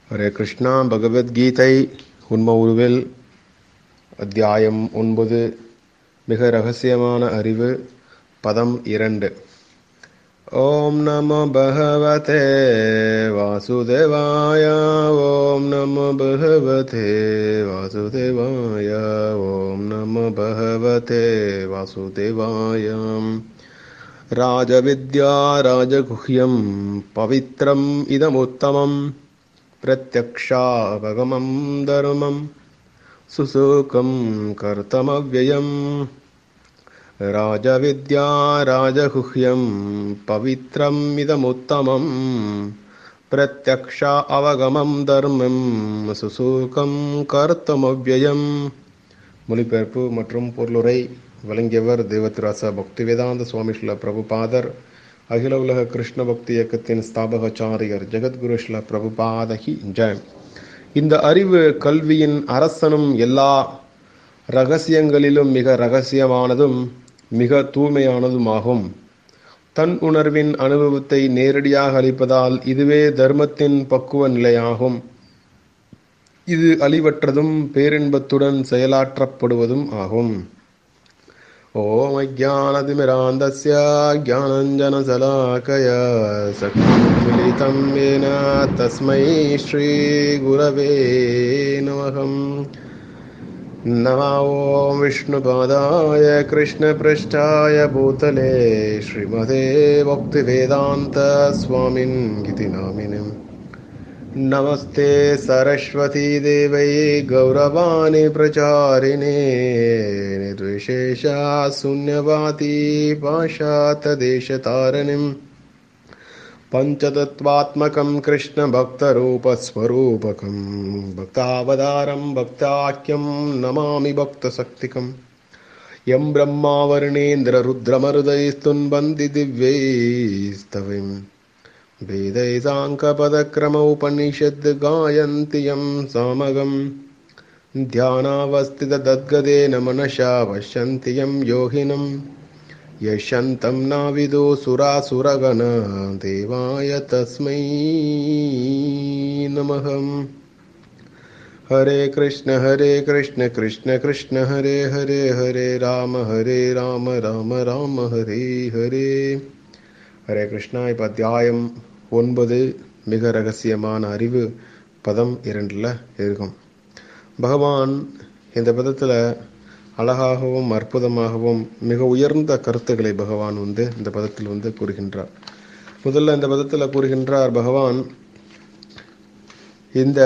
ஹரே கிருஷ்ணா பகவத்கீதை உண்ம உருவில் அத்தியாயம் ஒன்பது மிக ரகசியமான அறிவு பதம் இரண்டு ஓம் நம பகவதே வாசுதேவாய ஓம் நம பகவதே வாசுதேவாய ஓம் நம பகவதே வாசுதேவாயம் राजविद्या राजगुह्यं पवित्रम् इदमुत्तमं प्रत्यक्षावगमं धर्मं सुसुखं कर्तमव्ययम् राजविद्या राजगुह्यं पवित्रम् इदमुत्तमं பிரத்யக்ஷ அவகமம் தர்மம் சுசூகம் கர்த்தமவ்யயம் மொழிபெயர்ப்பு மற்றும் பொருளுரை வழங்கியவர் தேவத்திராச பக்தி வேதாந்த சுவாமி ஸ்ல பிரபுபாதர் அகில உலக கிருஷ்ண பக்தி இயக்கத்தின் ஸ்தாபகாச்சாரியர் ஜெகத்குரு ஸ்ல பிரபுபாதகி ஜெயம் இந்த அறிவு கல்வியின் அரசனும் எல்லா ரகசியங்களிலும் மிக ரகசியமானதும் மிக தூய்மையானதுமாகும் தன் உணர்வின் அனுபவத்தை நேரடியாக அளிப்பதால் இதுவே தர்மத்தின் பக்குவ நிலையாகும் இது அழிவற்றதும் பேரின்பத்துடன் செயலாற்றப்படுவதும் ஆகும் ॐ अज्ञानतिमिरान्धस्य ज्ञानञ्जनशलाकय सखिमिलितं येन तस्मै श्रीगुरवे नमः नमो ॐ विष्णुपादाय कृष्णपृष्ठाय भूतले श्रीमते भक्तिवेदान्तस्वामिन् इति नामिनम् नमस्ते सरस्वती देवै गौरवाणि प्रचारिणे निर्विशेषा शून्यवाती पाशातदेशतारिणीम् पञ्चतत्त्वात्मकं कृष्णभक्तरूपस्वरूपकं भक्तावतारं भक्ताख्यं नमामि भक्तशक्तिकम् यं ब्रह्मावर्णेन्द्ररुद्रमरुदैस्तुन्वन्ति दिव्यैस्तविम् वेदै साङ्कपदक्रमौपनिषद् गायन्ति यं सामगम् ध्यानावस्थितद्गदेन मनसा पश्यन्ति यं योगिनम् यशन्तं नाविदो सुरासुरगण देवाय तस्मै नमः हरे कृष्ण हरे कृष्ण कृष्ण कृष्ण हरे हरे हरे राम हरे राम राम राम हरे हरे ஹரே கிருஷ்ணா இப்போ அத்தியாயம் ஒன்பது மிக ரகசியமான அறிவு பதம் இரண்டில் இருக்கும் பகவான் இந்த பதத்தில் அழகாகவும் அற்புதமாகவும் மிக உயர்ந்த கருத்துக்களை பகவான் வந்து இந்த பதத்தில் வந்து கூறுகின்றார் முதல்ல இந்த பதத்தில் கூறுகின்றார் பகவான் இந்த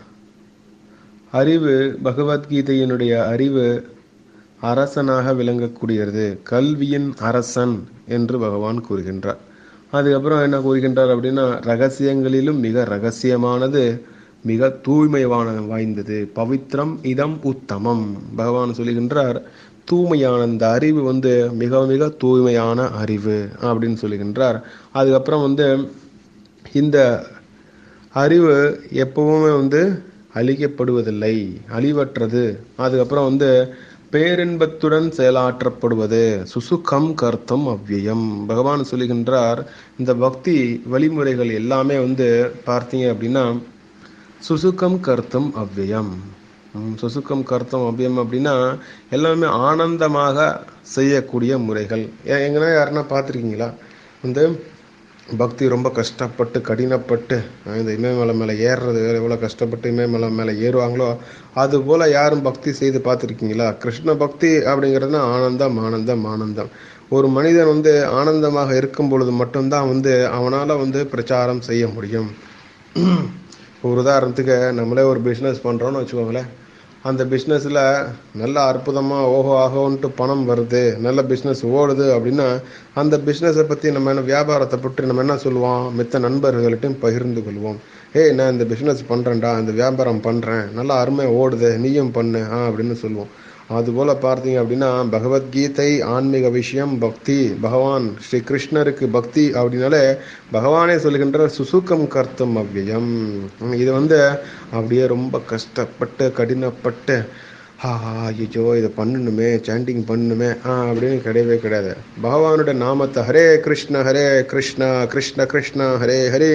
அறிவு பகவத்கீதையினுடைய அறிவு அரசனாக விளங்கக்கூடியது கல்வியின் அரசன் என்று பகவான் கூறுகின்றார் அதுக்கப்புறம் என்ன கூறுகின்றார் அப்படின்னா ரகசியங்களிலும் மிக ரகசியமானது மிக தூய்மையான வாய்ந்தது பவித்ரம் இதம் உத்தமம் பகவான் சொல்லுகின்றார் தூய்மையான இந்த அறிவு வந்து மிக மிக தூய்மையான அறிவு அப்படின்னு சொல்லுகின்றார் அதுக்கப்புறம் வந்து இந்த அறிவு எப்பவுமே வந்து அழிக்கப்படுவதில்லை அழிவற்றது அதுக்கப்புறம் வந்து பேரின்பத்துடன் செயலாற்றப்படுவது சுசுகம் கர்த்தம் அவ்வியம் பகவான் சொல்லுகின்றார் இந்த பக்தி வழிமுறைகள் எல்லாமே வந்து பார்த்தீங்க அப்படின்னா சுசுக்கம் கர்த்தம் அவ்வியம் சுசுக்கம் கர்த்தம் அவ்வியம் அப்படின்னா எல்லாமே ஆனந்தமாக செய்யக்கூடிய முறைகள் எங்கன்னா யாருன்னா பார்த்துருக்கீங்களா வந்து பக்தி ரொம்ப கஷ்டப்பட்டு கடினப்பட்டு இந்த இமயமலை மேலே ஏறுறது எவ்வளோ கஷ்டப்பட்டு இமயமலை மேலே ஏறுவாங்களோ அது போல் யாரும் பக்தி செய்து பார்த்துருக்கீங்களா கிருஷ்ண பக்தி அப்படிங்கிறதுனா ஆனந்தம் ஆனந்தம் ஆனந்தம் ஒரு மனிதன் வந்து ஆனந்தமாக இருக்கும் பொழுது மட்டும்தான் வந்து அவனால் வந்து பிரச்சாரம் செய்ய முடியும் ஒரு உதாரணத்துக்கு நம்மளே ஒரு பிஸ்னஸ் பண்ணுறோன்னு வச்சுக்கோங்களேன் அந்த பிஸ்னஸில் நல்ல அற்புதமாக ஓஹோ ஆகோன்ட்டு பணம் வருது நல்ல பிஸ்னஸ் ஓடுது அப்படின்னா அந்த பிஸ்னஸை பற்றி நம்ம என்ன வியாபாரத்தை பற்றி நம்ம என்ன சொல்லுவோம் மித்த நண்பர்கள்ட்டையும் பகிர்ந்து கொள்வோம் ஏய் நான் இந்த பிஸ்னஸ் பண்ணுறேன்டா இந்த வியாபாரம் பண்ணுறேன் நல்லா அருமையாக ஓடுது நீயும் பண்ணு ஆ அப்படின்னு சொல்லுவோம் அதுபோல் பார்த்தீங்க அப்படின்னா பகவத்கீதை ஆன்மீக விஷயம் பக்தி பகவான் ஸ்ரீ கிருஷ்ணருக்கு பக்தி அப்படின்னாலே பகவானே சொல்லுகின்ற சுசுக்கம் கர்த்தம் அவ்வியம் இது வந்து அப்படியே ரொம்ப கஷ்டப்பட்டு கடினப்பட்டு ஆஹா ஐயோ இதை பண்ணணுமே சாண்டிங் பண்ணணுமே ஆ அப்படின்னு கிடையவே கிடையாது பகவானுடைய நாமத்தை ஹரே கிருஷ்ண ஹரே கிருஷ்ணா கிருஷ்ண கிருஷ்ணா ஹரே ஹரே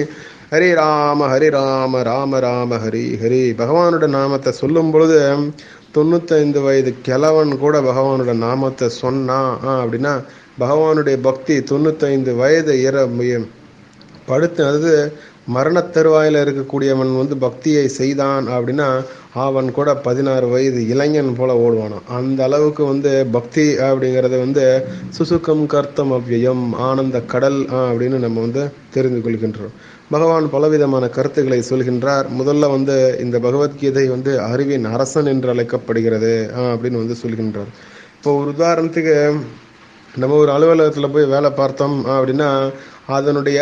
ஹரி ராம ஹரி ராம ராம ராம ஹரி ஹரி பகவானோட நாமத்தை சொல்லும் பொழுது தொண்ணூத்தைந்து வயது கிழவன் கூட பகவானோட நாமத்தை சொன்னா அப்படின்னா பகவானுடைய பக்தி தொண்ணூத்தைந்து வயது இர படுத்து அதாவது மரணத்தருவாயில் இருக்கக்கூடியவன் வந்து பக்தியை செய்தான் அப்படின்னா அவன் கூட பதினாறு வயது இளைஞன் போல ஓடுவானான் அந்த அளவுக்கு வந்து பக்தி அப்படிங்கிறது வந்து சுசுக்கம் கர்த்தம் அவ்வியம் ஆனந்த கடல் அப்படின்னு நம்ம வந்து தெரிந்து கொள்கின்றோம் பகவான் பலவிதமான கருத்துக்களை சொல்கின்றார் முதல்ல வந்து இந்த பகவத்கீதை வந்து அறிவின் அரசன் என்று அழைக்கப்படுகிறது அப்படின்னு வந்து சொல்கின்றார் இப்போ ஒரு உதாரணத்துக்கு நம்ம ஒரு அலுவலகத்தில் போய் வேலை பார்த்தோம் அப்படின்னா அதனுடைய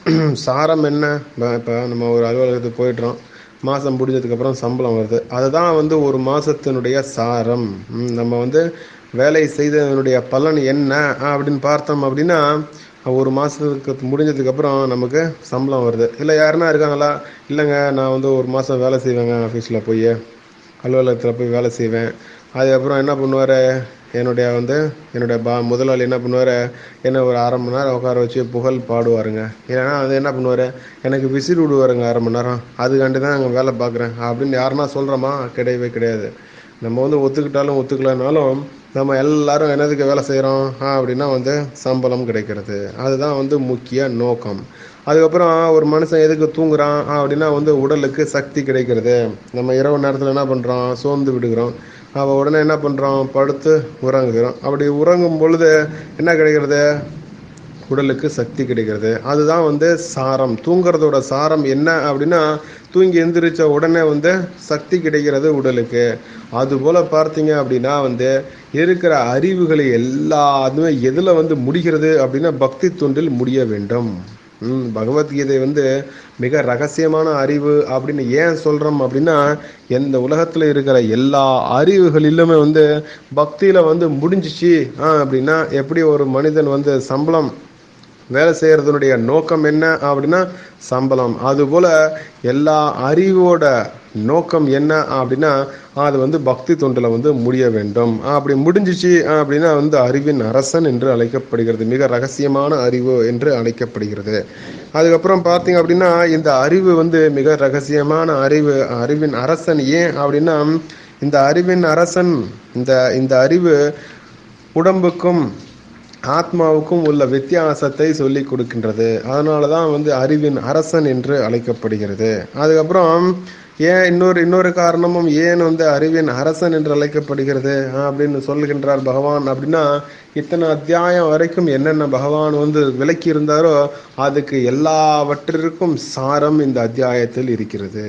சாரம் என்ன இப்போ நம்ம ஒரு அலுவலகத்துக்கு போயிடுறோம் மாதம் முடிஞ்சதுக்கப்புறம் சம்பளம் வருது அதுதான் வந்து ஒரு மாதத்தினுடைய சாரம் நம்ம வந்து வேலை செய்ததனுடைய பலன் என்ன அப்படின்னு பார்த்தோம் அப்படின்னா ஒரு மாதத்துக்கு முடிஞ்சதுக்கப்புறம் நமக்கு சம்பளம் வருது இல்லை யாருன்னா இருக்காங்களா இல்லைங்க நான் வந்து ஒரு மாதம் வேலை செய்வேங்க ஆஃபீஸில் போய் அலுவலகத்தில் போய் வேலை செய்வேன் அதுக்கப்புறம் என்ன பண்ணுவார் என்னுடைய வந்து என்னுடைய பா முதலாளி என்ன பண்ணுவார் என்ன ஒரு அரை மணி நேரம் உட்கார வச்சு புகழ் பாடுவாருங்க இல்லைன்னா அது என்ன பண்ணுவார் எனக்கு விசில் விடுவாருங்க அரை மணி நேரம் அதுக்காண்டி தான் அங்கே வேலை பார்க்குறேன் அப்படின்னு யாருன்னா சொல்கிறோமா கிடையவே கிடையாது நம்ம வந்து ஒத்துக்கிட்டாலும் ஒத்துக்கலனாலும் நம்ம எல்லாரும் என்னதுக்கு வேலை செய்கிறோம் அப்படின்னா வந்து சம்பளம் கிடைக்கிறது அதுதான் வந்து முக்கிய நோக்கம் அதுக்கப்புறம் ஒரு மனுஷன் எதுக்கு தூங்குறான் அப்படின்னா வந்து உடலுக்கு சக்தி கிடைக்கிறது நம்ம இரவு நேரத்தில் என்ன பண்ணுறோம் சோர்ந்து விடுகிறோம் அவள் உடனே என்ன பண்ணுறோம் படுத்து உறங்குகிறோம் அப்படி உறங்கும் பொழுது என்ன கிடைக்கிறது உடலுக்கு சக்தி கிடைக்கிறது அதுதான் வந்து சாரம் தூங்குறதோட சாரம் என்ன அப்படின்னா தூங்கி எந்திரிச்ச உடனே வந்து சக்தி கிடைக்கிறது உடலுக்கு அது போல பார்த்தீங்க அப்படின்னா வந்து இருக்கிற அறிவுகளை எல்லாத்துமே எதில் வந்து முடிகிறது அப்படின்னா பக்தி தொண்டில் முடிய வேண்டும் ம் பகவத்கீதை வந்து மிக ரகசியமான அறிவு அப்படின்னு ஏன் சொல்கிறோம் அப்படின்னா எந்த உலகத்தில் இருக்கிற எல்லா அறிவுகளிலுமே வந்து பக்தியில் வந்து முடிஞ்சிச்சு அப்படின்னா எப்படி ஒரு மனிதன் வந்து சம்பளம் வேலை செய்கிறதுனுடைய நோக்கம் என்ன அப்படின்னா சம்பளம் அதுபோல் எல்லா அறிவோட நோக்கம் என்ன அப்படின்னா அது வந்து பக்தி தொண்டில் வந்து முடிய வேண்டும் அப்படி முடிஞ்சிச்சு அப்படின்னா வந்து அறிவின் அரசன் என்று அழைக்கப்படுகிறது மிக ரகசியமான அறிவு என்று அழைக்கப்படுகிறது அதுக்கப்புறம் பார்த்தீங்க அப்படின்னா இந்த அறிவு வந்து மிக ரகசியமான அறிவு அறிவின் அரசன் ஏன் அப்படின்னா இந்த அறிவின் அரசன் இந்த இந்த அறிவு உடம்புக்கும் ஆத்மாவுக்கும் உள்ள வித்தியாசத்தை சொல்லி கொடுக்கின்றது அதனால தான் வந்து அறிவின் அரசன் என்று அழைக்கப்படுகிறது அதுக்கப்புறம் ஏன் இன்னொரு இன்னொரு காரணமும் ஏன் வந்து அறிவின் அரசன் என்று அழைக்கப்படுகிறது அப்படின்னு சொல்லுகின்றார் பகவான் அப்படின்னா இத்தனை அத்தியாயம் வரைக்கும் என்னென்ன பகவான் வந்து விளக்கி இருந்தாரோ அதுக்கு எல்லாவற்றிற்கும் சாரம் இந்த அத்தியாயத்தில் இருக்கிறது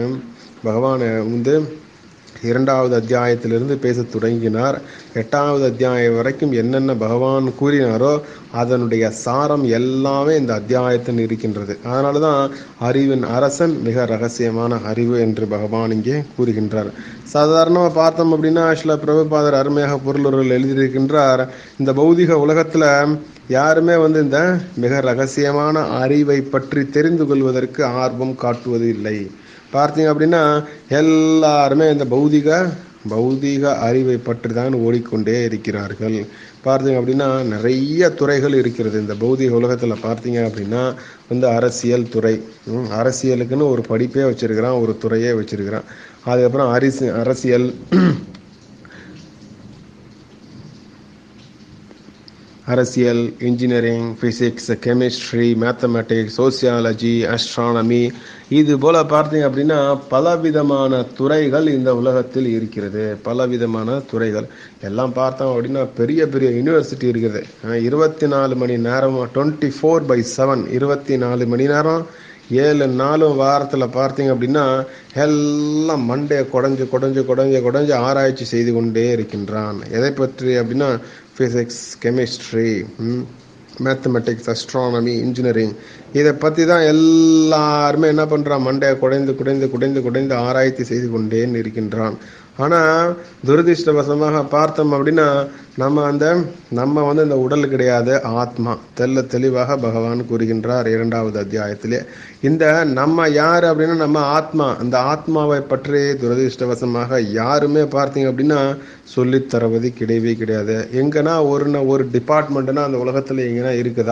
பகவான் வந்து இரண்டாவது அத்தியாயத்திலிருந்து பேச தொடங்கினார் எட்டாவது அத்தியாயம் வரைக்கும் என்னென்ன பகவான் கூறினாரோ அதனுடைய சாரம் எல்லாமே இந்த அத்தியாயத்தில் இருக்கின்றது அதனால தான் அறிவின் அரசன் மிக ரகசியமான அறிவு என்று பகவான் இங்கே கூறுகின்றார் சாதாரணமாக பார்த்தோம் அப்படின்னா சில பிரபுபாதர் அருமையாக பொருளுரையில் எழுதியிருக்கின்றார் இந்த பௌதிக உலகத்தில் யாருமே வந்து இந்த மிக ரகசியமான அறிவை பற்றி தெரிந்து கொள்வதற்கு ஆர்வம் காட்டுவது இல்லை பார்த்தீங்க அப்படின்னா எல்லாருமே இந்த பௌதிக பௌதிக அறிவை பற்றி தான் ஓடிக்கொண்டே இருக்கிறார்கள் பார்த்தீங்க அப்படின்னா நிறைய துறைகள் இருக்கிறது இந்த பௌதிக உலகத்தில் பார்த்தீங்க அப்படின்னா வந்து அரசியல் துறை அரசியலுக்குன்னு ஒரு படிப்பே வச்சிருக்கிறான் ஒரு துறையே வச்சிருக்கிறான் அதுக்கப்புறம் அரிசி அரசியல் அரசியல் engineering physics chemistry mathematics sociology astronomy இது போல் பார்த்தீங்க அப்படின்னா பலவிதமான துறைகள் இந்த உலகத்தில் இருக்கிறது பலவிதமான துறைகள் எல்லாம் பார்த்தோம் அப்படின்னா பெரிய பெரிய யூனிவர்சிட்டி இருக்குது இருபத்தி நாலு மணி நேரம் டுவெண்ட்டி ஃபோர் பை செவன் இருபத்தி நாலு மணி நேரம் ஏழு நாளும் வாரத்தில் பார்த்தீங்க அப்படின்னா எல்லாம் மண்டையை குடஞ்சு குடஞ்சு குடஞ்சு குடஞ்சு ஆராய்ச்சி செய்து கொண்டே இருக்கின்றான் எதை பற்றி அப்படின்னா physics chemistry mathematics astronomy engineering இதை பற்றி தான் எல்லாருமே என்ன பண்ணுறான் மண்டையை குடைந்து குடைந்து குடைந்து குடைந்து ஆராய்ச்சி செய்து கொண்டே இருக்கின்றான் ஆனால் துரதிருஷ்டவசமாக பார்த்தோம் அப்படின்னா நம்ம அந்த நம்ம வந்து இந்த உடல் கிடையாது ஆத்மா தெல்ல தெளிவாக பகவான் கூறுகின்றார் இரண்டாவது அத்தியாயத்திலே இந்த நம்ம யார் அப்படின்னா நம்ம ஆத்மா அந்த ஆத்மாவை பற்றி துரதிருஷ்டவசமாக யாருமே பார்த்தீங்க அப்படின்னா சொல்லித் தருவது கிடையவே கிடையாது எங்கன்னா ஒரு ஒரு டிபார்ட்மெண்ட்னா அந்த உலகத்தில் எங்கன்னா இருக்குதா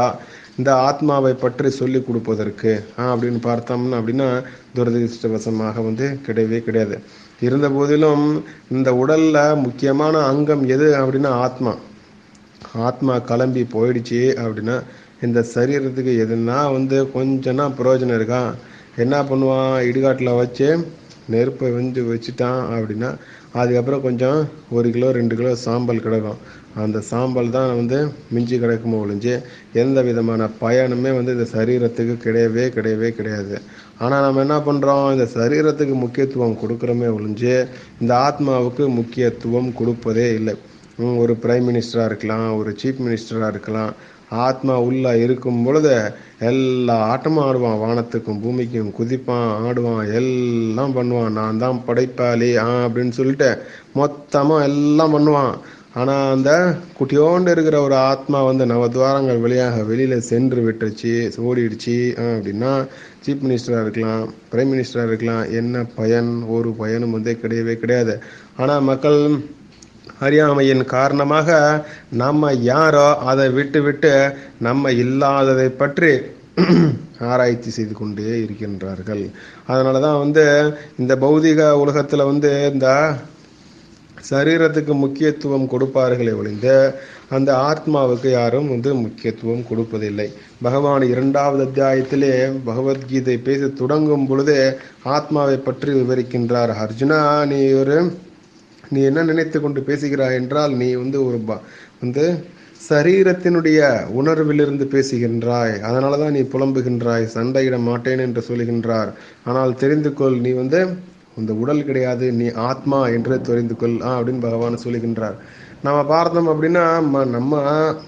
இந்த ஆத்மாவை பற்றி சொல்லி கொடுப்பதற்கு அப்படின்னு பார்த்தோம்னா அப்படின்னா துரதிருஷ்டவசமாக வந்து கிடையவே கிடையாது இருந்த போதிலும் இந்த உடல்ல முக்கியமான அங்கம் எது அப்படின்னா ஆத்மா ஆத்மா கிளம்பி போயிடுச்சு அப்படின்னா இந்த சரீரத்துக்கு எதுனா வந்து கொஞ்சம்னா பிரயோஜனம் இருக்கா என்ன பண்ணுவான் இடுகாட்டில் வச்சு நெருப்பை வந்து வச்சுட்டான் அப்படின்னா அதுக்கப்புறம் கொஞ்சம் ஒரு கிலோ ரெண்டு கிலோ சாம்பல் கிடக்கும் அந்த சாம்பல் தான் வந்து மிஞ்சி கிடக்குமோ ஒழிஞ்சு எந்த விதமான பயனுமே வந்து இந்த சரீரத்துக்கு கிடையவே கிடையவே கிடையாது ஆனால் நம்ம என்ன பண்ணுறோம் இந்த சரீரத்துக்கு முக்கியத்துவம் கொடுக்குறோமே ஒழிஞ்சு இந்த ஆத்மாவுக்கு முக்கியத்துவம் கொடுப்பதே இல்லை ஒரு பிரைம் மினிஸ்டராக இருக்கலாம் ஒரு சீஃப் மினிஸ்டராக இருக்கலாம் ஆத்மா உள்ள இருக்கும் பொழுது எல்லா ஆட்டமும் ஆடுவான் வானத்துக்கும் பூமிக்கும் குதிப்பான் ஆடுவான் எல்லாம் பண்ணுவான் நான் தான் படைப்பாளி ஆ அப்படின்னு சொல்லிட்டு மொத்தமாக எல்லாம் பண்ணுவான் ஆனால் அந்த குட்டியோண்டு இருக்கிற ஒரு ஆத்மா வந்து நவத்வாரங்கள் வழியாக வெளியில் சென்று விட்டுருச்சு ஓடிடுச்சு அப்படின்னா சீஃப் மினிஸ்டராக இருக்கலாம் பிரைம் மினிஸ்டராக இருக்கலாம் என்ன பயன் ஒரு பயனும் வந்து கிடையவே கிடையாது ஆனால் மக்கள் அறியாமையின் காரணமாக நம்ம யாரோ அதை விட்டு விட்டு நம்ம இல்லாததை பற்றி ஆராய்ச்சி செய்து கொண்டே இருக்கின்றார்கள் அதனால தான் வந்து இந்த பௌதிக உலகத்தில் வந்து இந்த சரீரத்துக்கு முக்கியத்துவம் கொடுப்பார்களே ஒழிந்து அந்த ஆத்மாவுக்கு யாரும் வந்து முக்கியத்துவம் கொடுப்பதில்லை பகவான் இரண்டாவது அத்தியாயத்திலே பகவத்கீதை பேச தொடங்கும் பொழுது ஆத்மாவை பற்றி விவரிக்கின்றார் அர்ஜுனா நீ ஒரு நீ என்ன நினைத்து கொண்டு பேசுகிறாய் என்றால் நீ வந்து ஒரு வந்து சரீரத்தினுடைய உணர்விலிருந்து பேசுகின்றாய் அதனால தான் நீ புலம்புகின்றாய் சண்டையிட மாட்டேன் என்று சொல்லுகின்றார் ஆனால் தெரிந்து கொள் நீ வந்து இந்த உடல் கிடையாது நீ ஆத்மா என்று தெரிந்து கொள் ஆ அப்படின்னு பகவான் சொல்லுகின்றார் நம்ம பார்த்தோம் அப்படின்னா நம்ம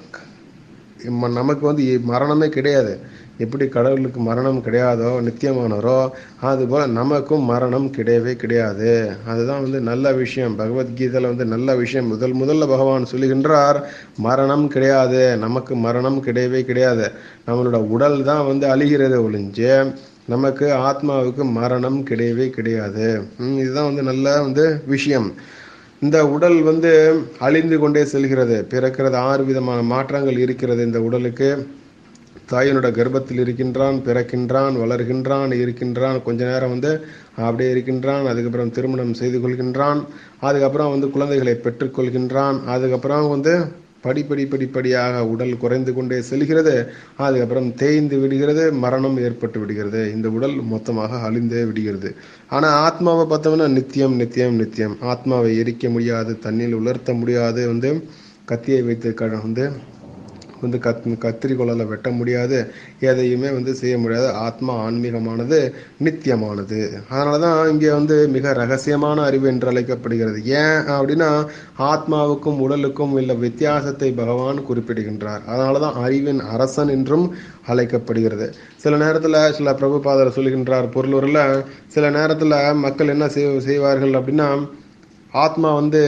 நமக்கு வந்து மரணமே கிடையாது எப்படி கடவுளுக்கு மரணம் கிடையாதோ நித்தியமானவரோ அதுபோல் நமக்கும் மரணம் கிடையவே கிடையாது அதுதான் வந்து நல்ல விஷயம் பகவத்கீதையில் வந்து நல்ல விஷயம் முதல் முதல்ல பகவான் சொல்லுகின்றார் மரணம் கிடையாது நமக்கு மரணம் கிடையவே கிடையாது நம்மளோட உடல் தான் வந்து அழிகிறது ஒழிஞ்சு நமக்கு ஆத்மாவுக்கு மரணம் கிடையவே கிடையாது இதுதான் வந்து நல்ல வந்து விஷயம் இந்த உடல் வந்து அழிந்து கொண்டே செல்கிறது பிறக்கிறது ஆறு விதமான மாற்றங்கள் இருக்கிறது இந்த உடலுக்கு தாயினோட கர்ப்பத்தில் இருக்கின்றான் பிறக்கின்றான் வளர்கின்றான் இருக்கின்றான் கொஞ்ச நேரம் வந்து அப்படியே இருக்கின்றான் அதுக்கப்புறம் திருமணம் செய்து கொள்கின்றான் அதுக்கப்புறம் வந்து குழந்தைகளை பெற்றுக்கொள்கின்றான் அதுக்கப்புறம் வந்து படிப்படி படிப்படியாக உடல் குறைந்து கொண்டே செல்கிறது அதுக்கப்புறம் தேய்ந்து விடுகிறது மரணம் ஏற்பட்டு விடுகிறது இந்த உடல் மொத்தமாக அழிந்தே விடுகிறது ஆனால் ஆத்மாவை பார்த்தோம்னா நித்தியம் நித்தியம் நித்தியம் ஆத்மாவை எரிக்க முடியாது தண்ணியில் உலர்த்த முடியாது வந்து கத்தியை வைத்து க வந்து வந்து கத் கத்திரிக்கோளால் வெட்ட முடியாது எதையுமே வந்து செய்ய முடியாது ஆத்மா ஆன்மீகமானது நித்தியமானது அதனால தான் இங்கே வந்து மிக ரகசியமான அறிவு என்று அழைக்கப்படுகிறது ஏன் அப்படின்னா ஆத்மாவுக்கும் உடலுக்கும் உள்ள வித்தியாசத்தை பகவான் குறிப்பிடுகின்றார் அதனால தான் அறிவின் அரசன் என்றும் அழைக்கப்படுகிறது சில நேரத்தில் சில பிரபுபாதர் சொல்கின்றார் பொருளூரில் சில நேரத்தில் மக்கள் என்ன செய்வார்கள் அப்படின்னா ஆத்மா வந்து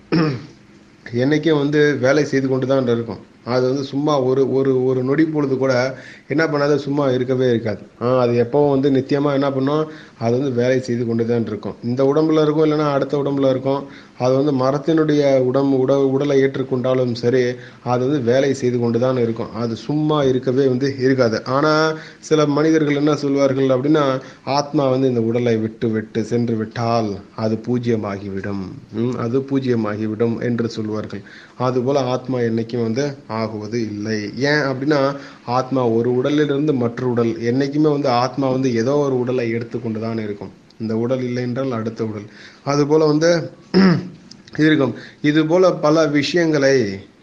என்னைக்கும் வந்து வேலை செய்து கொண்டு தான் இருக்கும் அது வந்து சும்மா ஒரு ஒரு ஒரு நொடி பொழுது கூட என்ன பண்ணாது சும்மா இருக்கவே இருக்காது அது எப்பவும் வந்து நித்தியமாக என்ன பண்ணும் அது வந்து வேலை செய்து கொண்டு தான் இருக்கும் இந்த உடம்புல இருக்கும் இல்லைன்னா அடுத்த உடம்புல இருக்கும் அது வந்து மரத்தினுடைய உடம்பு உட உடலை ஏற்றுக்கொண்டாலும் சரி அது வந்து வேலை செய்து கொண்டு தான் இருக்கும் அது சும்மா இருக்கவே வந்து இருக்காது ஆனால் சில மனிதர்கள் என்ன சொல்வார்கள் அப்படின்னா ஆத்மா வந்து இந்த உடலை விட்டு விட்டு சென்று விட்டால் அது பூஜ்ஜியமாகிவிடும் அது பூஜ்ஜியமாகிவிடும் என்று சொல்வார்கள் அதுபோல் ஆத்மா என்னைக்கும் வந்து ஆகுவது இல்லை ஏன் அப்படின்னா ஆத்மா ஒரு உடலிலிருந்து மற்ற உடல் என்னைக்குமே வந்து ஆத்மா வந்து ஏதோ ஒரு உடலை எடுத்துக்கொண்டு தான் இருக்கும் இந்த உடல் இல்லை என்றால் அடுத்த உடல் அதுபோல வந்து இருக்கும் இது போல பல விஷயங்களை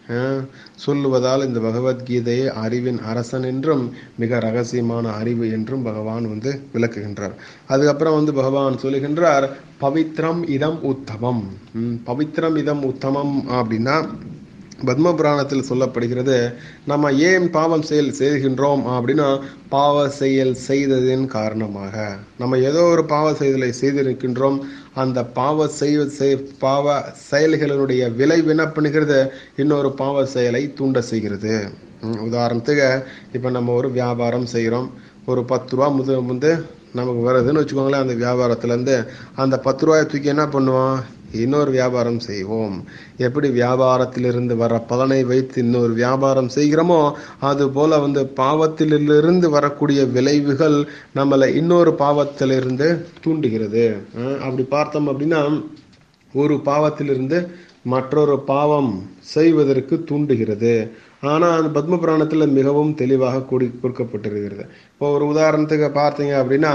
சொல்லுவதால் இந்த பகவத்கீதையை அறிவின் அரசன் என்றும் மிக ரகசியமான அறிவு என்றும் பகவான் வந்து விளக்குகின்றார் அதுக்கப்புறம் வந்து பகவான் சொல்லுகின்றார் பவித்ரம் இதம் உத்தமம் பவித்ரம் இதம் உத்தமம் அப்படின்னா பத்ம புராணத்தில் சொல்லப்படுகிறது நம்ம ஏன் பாவம் செயல் செய்கின்றோம் அப்படின்னா பாவ செயல் செய்ததின் காரணமாக நம்ம ஏதோ ஒரு பாவ செயலை செய்திருக்கின்றோம் அந்த பாவ செய் பாவ செயல்களினுடைய விளைவு என்ன பண்ணுகிறது இன்னொரு பாவ செயலை தூண்ட செய்கிறது உதாரணத்துக்கு இப்போ நம்ம ஒரு வியாபாரம் செய்கிறோம் ஒரு பத்து ரூபா முது வந்து நமக்கு வருதுன்னு வச்சுக்கோங்களேன் அந்த வியாபாரத்துலேருந்து அந்த பத்து ரூபாயை தூக்கி என்ன பண்ணுவோம் இன்னொரு வியாபாரம் செய்வோம் எப்படி வியாபாரத்திலிருந்து வர பலனை வைத்து இன்னொரு வியாபாரம் செய்கிறோமோ அது போல வந்து பாவத்திலிருந்து வரக்கூடிய விளைவுகள் நம்மளை இன்னொரு பாவத்திலிருந்து தூண்டுகிறது அஹ் அப்படி பார்த்தோம் அப்படின்னா ஒரு பாவத்திலிருந்து மற்றொரு பாவம் செய்வதற்கு தூண்டுகிறது ஆனால் அந்த பத்ம புராணத்தில் மிகவும் தெளிவாக கூடி கொடுக்கப்பட்டிருக்கிறது இப்போ ஒரு உதாரணத்துக்கு பார்த்தீங்க அப்படின்னா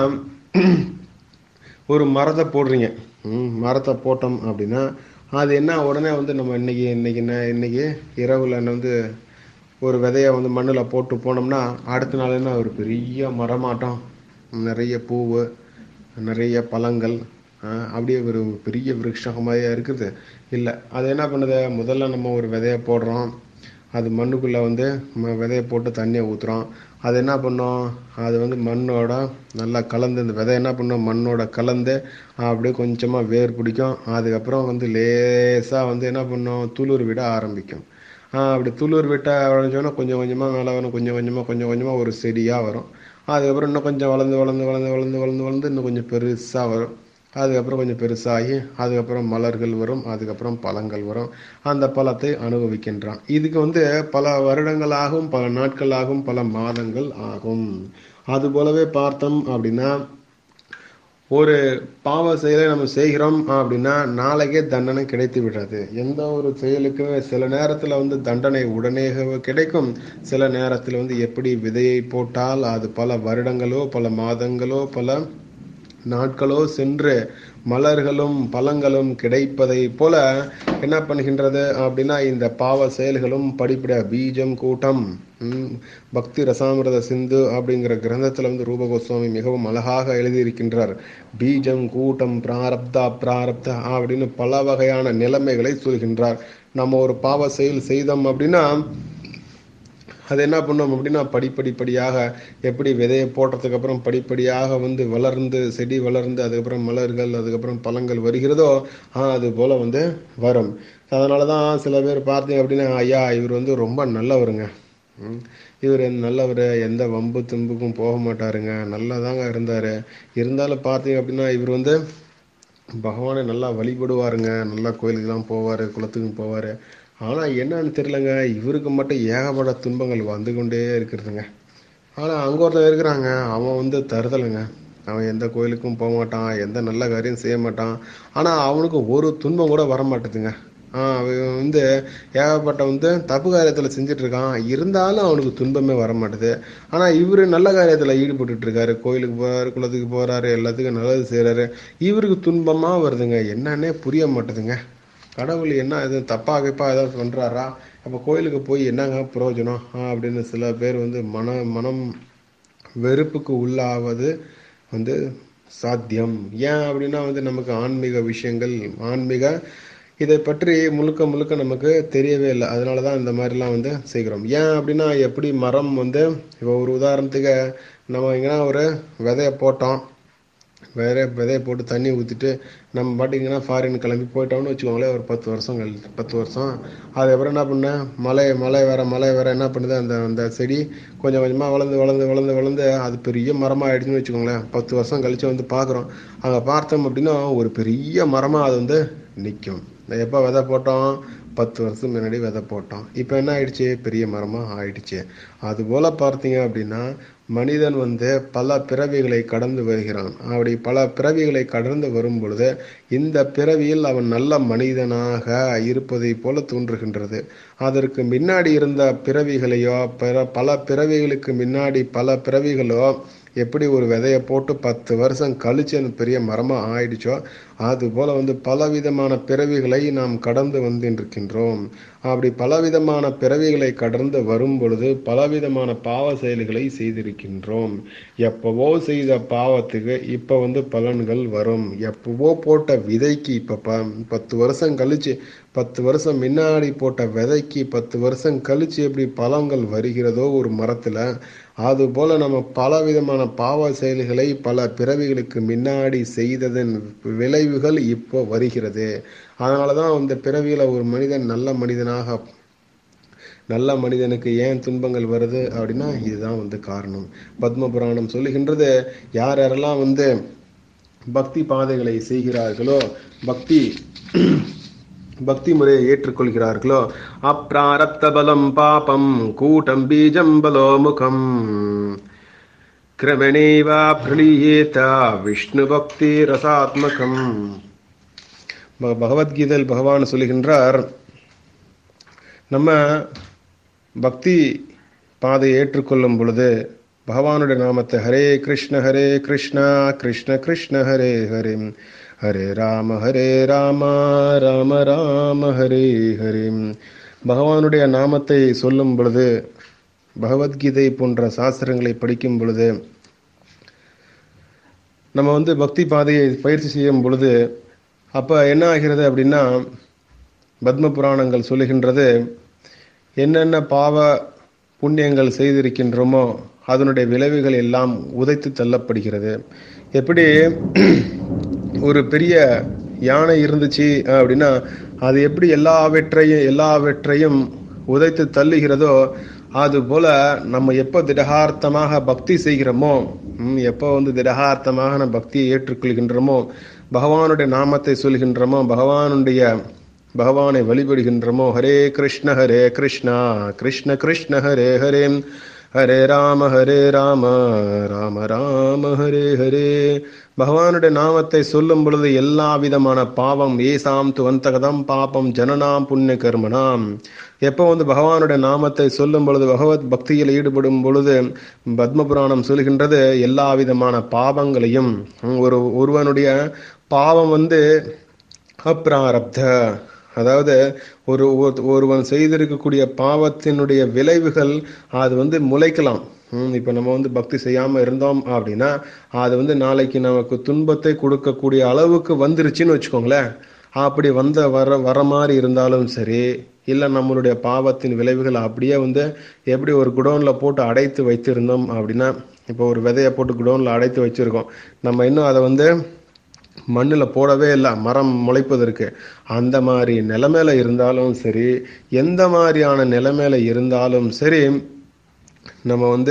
ஒரு மரத்தை போடுறீங்க ம், மரத்தை போட்டோம் அப்படின்னா அது என்ன உடனே வந்து நம்ம இன்னைக்கு இன்னைக்கு என்ன இன்னைக்கு இரவுல வந்து ஒரு விதையை வந்து மண்ணில் போட்டு போனோம்னா அடுத்த நாள் என்ன ஒரு பெரிய மரமாட்டம் நிறைய பூவு நிறைய பழங்கள் ஆஹ், அப்படியே ஒரு பெரிய விருட்சகமாக இருக்குது இல்லை அது என்ன பண்ணுது முதல்ல நம்ம ஒரு விதையை போடுறோம் அது மண்ணுக்குள்ளே வந்து ம- விதையை போட்டு தண்ணியை ஊற்றுறோம் அது என்ன பண்ணும் அது வந்து மண்ணோட நல்லா கலந்து இந்த விதை என்ன பண்ணும் மண்ணோட கலந்து அப்படியே கொஞ்சமாக வேர் பிடிக்கும் அதுக்கப்புறம் வந்து லேசாக வந்து என்ன பண்ணும் துளிர் விட ஆரம்பிக்கும் ஆஹ் அப்படி துளிர் விட்ட வளைஞ்சோன்னா கொஞ்சம் கொஞ்சமாக மேலே வரும் கொஞ்சம் கொஞ்சமாக கொஞ்சம் கொஞ்சமாக ஒரு செடியாக வரும் அதுக்கப்புறம் இன்னும் கொஞ்சம் வளர்ந்து வளர்ந்து வளர்ந்து வளர்ந்து வளர்ந்து வளர்ந்து இன்னும் கொஞ்சம் பெருசாக வரும் அதுக்கப்புறம் கொஞ்சம் பெருசாகி அதுக்கப்புறம் மலர்கள் வரும் அதுக்கப்புறம் பழங்கள் வரும் அந்த பழத்தை அனுபவிக்கின்றான் இதுக்கு வந்து பல வருடங்களாகும் பல நாட்களாகும் பல மாதங்கள் ஆகும் அது போலவே பார்த்தோம் அப்படின்னா ஒரு பாவ செயலை நம்ம செய்கிறோம் அப்படின்னா நாளைக்கே தண்டனை கிடைத்து விடாது எந்த ஒரு செயலுக்குமே சில நேரத்தில் வந்து தண்டனை உடனே கிடைக்கும் சில நேரத்தில் வந்து எப்படி விதையை போட்டால் அது பல வருடங்களோ பல மாதங்களோ பல நாட்களோ சென்று மலர்களும் பழங்களும் கிடைப்பதை போல என்ன பண்ணுகின்றது அப்படின்னா இந்த பாவ செயல்களும் படிப்பிட பீஜம் கூட்டம் ம், பக்தி ரசாமிரத சிந்து அப்படிங்கிற கிரந்தத்துல வந்து ரூப கோஸ்வாமி மிகவும் அழகாக எழுதியிருக்கின்றார் பீஜம் கூட்டம் பிராரப்தா பிராரப்தா அப்படின்னு பல வகையான நிலைமைகளை சொல்கின்றார் நம்ம ஒரு பாவ செயல் செய்தோம் அப்படின்னா அது என்ன பண்ணோம் அப்படின்னா படிப்படிப்படியாக எப்படி விதையை போட்டதுக்கு அப்புறம் படிப்படியாக வந்து வளர்ந்து செடி வளர்ந்து அதுக்கப்புறம் மலர்கள் அதுக்கப்புறம் பழங்கள் வருகிறதோ ஆ, அது போல வந்து வரும் அதனால தான் சில பேர் பார்த்தீங்க அப்படின்னா ஐயா இவர் வந்து ரொம்ப நல்லவருங்க ம், இவர் நல்லவர் எந்த வம்பு தும்புக்கும் போக மாட்டாருங்க நல்லதாங்க இருந்தார் இருந்தாலும் பார்த்தீங்க அப்படின்னா இவர் வந்து பகவானை நல்லா வழிபடுவாருங்க நல்லா கோயிலுக்கெல்லாம் போவார் குளத்துக்கும் போவார் ஆனால் என்னன்னு தெரிலங்க இவருக்கு மட்டும் ஏகப்பட்ட துன்பங்கள் வந்து கொண்டே இருக்கிறதுங்க ஆனால் அங்கே ஒருத்தன் இருக்கிறாங்க அவன் வந்து தருதலைங்க அவன் எந்த கோயிலுக்கும் போக மாட்டான் எந்த நல்ல காரியம் செய்ய மாட்டான் ஆனால் அவனுக்கு ஒரு துன்பம் கூட வர மாட்டேதுங்க ஆ, அவன் வந்து ஏகப்பட்ட வந்து தப்பு காரியத்தில் செஞ்சுட்டு இருக்கான் இருந்தாலும் அவனுக்கு துன்பமே வர மாட்டுது ஆனால் இவர் நல்ல காரியத்தில் ஈடுபட்டுட்டு இருக்காரு கோயிலுக்கு போறாரு குளத்துக்கு போறாரு எல்லாத்துக்கும் நல்லது செய்றாரு இவருக்கு துன்பமா வருதுங்க என்னன்னே புரிய மாட்டுதுங்க கடவுள் என்ன இது தப்பா கிப்பா ஏதாவது பண்றாரா அப்போ கோயிலுக்கு போய் என்னங்க பிரயோஜனம் ஆ, அப்படின்னு சில பேர் வந்து மன மனம் வெறுப்புக்கு உள்ளாவது வந்து சாத்தியம் ஏன் அப்படின்னா வந்து நமக்கு ஆன்மீக விஷயங்கள் ஆன்மீக இதை பற்றி முழுக்க முழுக்க நமக்கு தெரியவே இல்லை அதனால தான் இந்த மாதிரிலாம் வந்து செய்கிறோம் ஏன் அப்படின்னா எப்படி மரம் வந்து இப்போ ஒரு உதாரணத்துக்கு நம்ம எங்கன்னா ஒரு விதைய போட்டோம் வேற விதைய போட்டு தண்ணி ஊற்றிட்டு நம்ம பாட்டிங்கன்னா ஃபாரின் கிளம்பி போயிட்டோம்னு வச்சுக்கோங்களேன் ஒரு பத்து வருஷம் கழி பத்து வருஷம் அதுக்கப்புறம் என்ன பண்ணேன் மழை மழை வேற மழை வேற என்ன பண்ணுது அந்த அந்த செடி கொஞ்சம் கொஞ்சமாக வளர்ந்து வளர்ந்து வளர்ந்து வளர்ந்து அது பெரிய மரமாக ஆயிடுச்சுன்னு வச்சுக்கோங்களேன் பத்து வருஷம் கழிச்சு வந்து பார்க்குறோம் அங்கே பார்த்தோம் அப்படின்னா ஒரு பெரிய மரமாக அது வந்து நிற்கும் எப்போ விதை போட்டோம் பத்து வருஷம் முன்னாடி விதை போட்டோம் இப்போ என்ன ஆயிடுச்சு பெரிய மரமாக ஆயிடுச்சு அதுபோல் பார்த்தீங்க அப்படின்னா மனிதன் வந்து பல பிறவிகளை கடந்து வருகிறான் அப்படி பல பிறவிகளை கடந்து வரும் பொழுது இந்த பிறவியில் அவன் நல்ல மனிதனாக இருப்பதை போல தோன்றுகின்றது அதற்கு முன்னாடி இருந்த பிறவிகளையோ பிற பல பிறவிகளுக்கு முன்னாடி பல பிறவிகளோ எப்படி ஒரு விதையை போட்டு பத்து வருஷம் கழிச்சு அந்த பெரிய மரமாக ஆயிடுச்சோ அது போல வந்து பலவிதமான பிறவிகளை நாம் கடந்து வந்துருக்கின்றோம் அப்படி பலவிதமான பிறவிகளை கடந்து வரும் பொழுது பலவிதமான பாவ செயல்களை செய்திருக்கின்றோம் எப்பவோ செய்த பாவத்துக்கு இப்போ வந்து பலன்கள் வரும் எப்பவோ போட்ட விதைக்கு இப்போ ப பத்து வருஷம் கழிச்சு பத்து வருஷம் முன்னாடி போட்ட விதைக்கு பத்து வருஷம் கழிச்சு எப்படி பழங்கள் வருகிறதோ ஒரு மரத்துல அது போல நம்ம பல விதமான பாவ செயல்களை பல பிறவிகளுக்கு முன்னாடி செய்ததன் விளைவுகள் இப்போ வருகிறது அதனால தான் அந்த பிறவியில ஒரு மனிதன் நல்ல மனிதனாக நல்ல மனிதனுக்கு ஏன் துன்பங்கள் வருது அப்படின்னா இதுதான் வந்து காரணம் பத்ம புராணம் சொல்லுகின்றது யார் யாரெல்லாம் வந்து பக்தி பாதைகளை செய்கிறார்களோ பக்தி பக்தி முறையை ஏற்றுக்கொள்கிறார்களோ அப்பிராரப்த பலம் பாபம் கூட்டம் பீஜம் பலோ முகம் கிரமணேவா பிரளீயேதா விஷ்ணு பக்தி ரசாத்மகம் ப- பகவத்கீதையில் பகவான் சொல்லுகின்றார் நம்ம பக்தி பாதையை ஏற்றுக்கொள்ளும் பொழுது பகவானுடைய நாமத்தை ஹரே கிருஷ்ண ஹரே கிருஷ்ணா கிருஷ்ண கிருஷ்ண ஹரே ஹரே ஹரே ராம ஹரே ராம ராம ராம ஹரே ஹரே பகவானுடைய நாமத்தை சொல்லும் பொழுது பகவத்கீதை போன்ற சாஸ்திரங்களை படிக்கும் பொழுது நம்ம வந்து பக்தி பாதையை பயிற்சி செய்யும் பொழுது அப்போ என்ன ஆகிறது அப்படின்னா பத்ம புராணங்கள் சொல்லுகின்றது என்னென்ன பாவ புண்ணியங்கள் செய்திருக்கின்றோமோ அதனுடைய விளைவுகள் எல்லாம் உதைத்து தள்ளப்படுகிறது எப்படி ஒரு பெரிய யானை இருந்துச்சு அப்படின்னா அது எப்படி எல்லாவற்றையும் எல்லாவற்றையும் உதைத்து தள்ளுகிறதோ அது போல நம்ம எப்போ திடகார்த்தமாக பக்தி செய்கிறோமோ ம், எப்போ வந்து திடகார்த்தமாக நம்ம பக்தியை ஏற்றுக்கொள்கின்றோமோ பகவானுடைய நாமத்தை சொல்கின்றோமோ பகவானுடைய பகவானை வழிபடுகின்றோமோ ஹரே கிருஷ்ண ஹரே கிருஷ்ணா கிருஷ்ண கிருஷ்ண ஹரே ஹரே ஹரே ராம ஹரே ராம ராம ராம ஹரே ஹரே பகவானுடைய நாமத்தை சொல்லும் பொழுது எல்லா விதமான பாவம் ஏசாம் துவந்தகதம் பாபம் ஜனனாம் புண்ணிய கர்மனாம் எப்போ வந்து பகவானுடைய நாமத்தை சொல்லும் பொழுது பகவத் பக்தியில் ஈடுபடும் பொழுது பத்ம புராணம் சொல்கின்றது எல்லா விதமான பாவங்களையும் ஒரு ஒருவனுடைய பாவம் வந்து அப்பிராரப்த அதாவது ஒரு ஒரு- ஒருவன் செய்திருக்கக்கூடிய பாவத்தினுடைய விளைவுகள் அது வந்து முளைக்கலாம் ம், இப்ப நம்ம வந்து பக்தி செய்யாம இருந்தோம் அப்படின்னா அது வந்து நாளைக்கு நமக்கு துன்பத்தை கொடுக்கக்கூடிய அளவுக்கு வந்துருச்சுன்னு வச்சுக்கோங்களேன் அப்படி வந்த வர வர மாதிரி இருந்தாலும் சரி இல்லை நம்மளுடைய பாவத்தின் விளைவுகள் அப்படியே வந்து எப்படி ஒரு குடோன்ல போட்டு அடைத்து வைத்திருந்தோம் அப்படின்னா இப்போ ஒரு விதையை போட்டு குடோன்ல அடைத்து வச்சிருக்கோம் நம்ம இன்னும் அதை வந்து மண்ணில் போடவே இல்லை மரம் முளைப்பதற்கு அந்த மாதிரி நிலைமையில இருந்தாலும் சரி எந்த மாதிரியான நிலைமையில இருந்தாலும் சரி நம்ம வந்து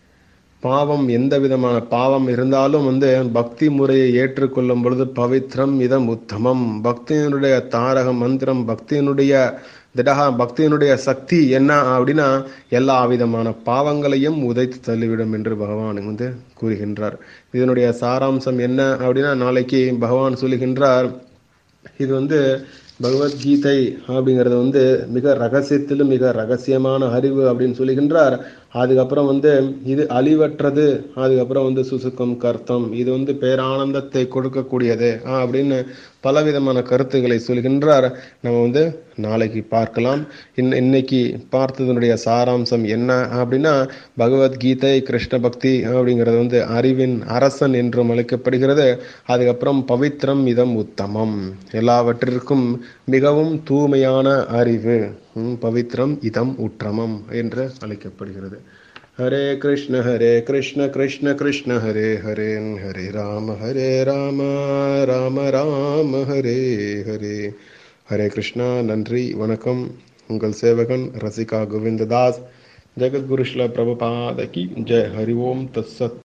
பாவம் எந்த விதமான பாவம் இருந்தாலும் வந்து பக்தி முறையை ஏற்றுக்கொள்ளும் பொழுது பவித்ரம் இதம் உத்தமம் பக்தியினுடைய தாரக மந்திரம் பக்தியினுடைய திடகா பக்தியினுடைய சக்தி என்ன அப்படின்னா எல்லா விதமான பாவங்களையும் உதைத்து தள்ளிவிடும் என்று பகவான் வந்து கூறுகின்றார் இதனுடைய சாராம்சம் என்ன அப்படின்னா நாளைக்கு பகவான் சொல்லுகின்றார் இது வந்து பகவத்கீதை அப்படிங்கிறது வந்து மிக ரகசியத்திலும் மிக ரகசியமான அறிவு அப்படின்னு சொல்லுகின்றார் அதுக்கப்புறம் வந்து இது அழிவற்றது அதுக்கப்புறம் வந்து சுசுக்கம் கர்த்தம் இது வந்து பேரானந்தத்தை கொடுக்கக்கூடியது ஆஹ் அப்படின்னு பலவிதமான கருத்துக்களை சொல்கின்றார் நம்ம வந்து நாளைக்கு பார்க்கலாம் இன் இன்னைக்கு பார்த்ததனுடைய சாராம்சம் என்ன அப்படின்னா பகவத்கீதை கிருஷ்ண பக்தி அப்படிங்கிறது வந்து அறிவின் அரசன் என்றும் அழைக்கப்படுகிறது அதுக்கப்புறம் பவித்ரம் இதம் உத்தமம் எல்லாவற்றிற்கும் மிகவும் தூய்மையான அறிவு ம், பவித்ரம் இதம் உற்றமம் என்று அழைக்கப்படுகிறது ஹரே கிருஷ்ண ஹரே கிருஷ்ண கிருஷ்ண கிருஷ்ண ஹரே ஹரே ஹரே ராம ஹரே ராம ராம ராம ஹரே ஹரே ஹரே கிருஷ்ணா நன்றி வணக்கம் உங்கள் சேவகன் ரசிகா கோவிந்ததாஸ் ஜெகத்குரு ஸ்ல பிரபுபாத கி ஜெய் ஹரி ஓம் தத்சத்